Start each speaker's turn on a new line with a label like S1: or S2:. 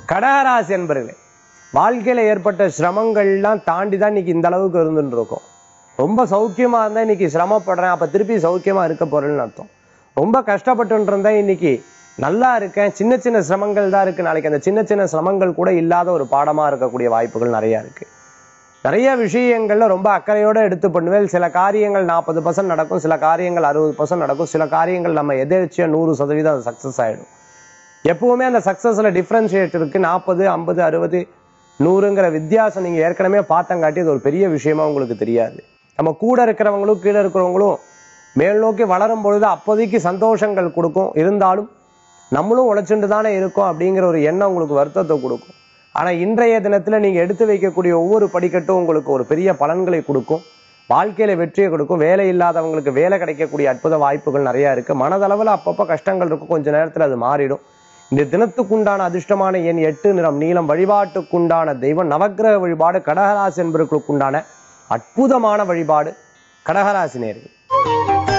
S1: கடகராசி என்பர்களே வாழ்க்கையில ஏற்பட்ட சிரமங்கள்லாம் தாண்டி தான் இன்னைக்கு இந்த அளவுக்கு இருந்துட்டு இருக்கோம் ரொம்ப சௌக்கியமா இருந்தா இன்னைக்கு சிரமப்படுறேன் அப்ப திருப்பி சௌக்கியமா இருக்க போறேன்னு அர்த்தம் ரொம்ப கஷ்டப்பட்டு இருந்தா இன்னைக்கு நல்லா இருக்கேன் சின்ன சின்ன சிரமங்கள் தான் இருக்கு நாளைக்கு அந்த சின்ன சின்ன சிரமங்கள் கூட இல்லாத ஒரு பாடமா இருக்கக்கூடிய வாய்ப்புகள் நிறைய இருக்கு நிறைய விஷயங்கள்ல ரொம்ப அக்கறையோட எடுத்து பண்ணுவேன் சில காரியங்கள் நாற்பது பர்சன்ட் நடக்கும் சில காரியங்கள் அறுபது பர்சன்ட் நடக்கும் சில காரியங்கள் நம்ம எதிர்ச்சியா நூறு சதவீதம் சக்சஸ் ஆயிடும் எப்பவுமே அந்த சக்சஸ்ல டிஃபரன்ஷியேட் இருக்கு நாற்பது ஐம்பது அறுபது நூறுங்கிற வித்தியாசம் நீங்க ஏற்கனவே பார்த்தங்காட்டி அது ஒரு பெரிய விஷயமா உங்களுக்கு தெரியாது நம்ம கூட இருக்கிறவங்களும் கீழே இருக்கிறவங்களும் மேல் நோக்கி வளரும் பொழுது அப்போதைக்கு சந்தோஷங்கள் கொடுக்கும் இருந்தாலும் நம்மளும் உழைச்சுட்டு தானே இருக்கோம் அப்படிங்கிற ஒரு எண்ணம் உங்களுக்கு வருத்தத்தை கொடுக்கும் ஆனா இன்றைய தினத்துல நீங்க எடுத்து வைக்கக்கூடிய ஒவ்வொரு படிக்கட்டும் உங்களுக்கு ஒரு பெரிய பலன்களை கொடுக்கும் வாழ்க்கையில வெற்றியை கொடுக்கும் வேலை இல்லாதவங்களுக்கு வேலை கிடைக்கக்கூடிய அற்புத வாய்ப்புகள் நிறைய இருக்கு மனதளவுல அப்பப்ப கஷ்டங்கள் இருக்கும் கொஞ்ச நேரத்துல அது மாறிடும் இந்த தினத்துக்குண்டான அதிர்ஷ்டமான எண் எட்டு நிறம் நீளம் வழிபாட்டுக்குண்டான தெய்வம் நவக்கிரக வழிபாடு கடகராசி என்பவர்களுக்குண்டான அற்புதமான வழிபாடு கடகராசி நேர்கள்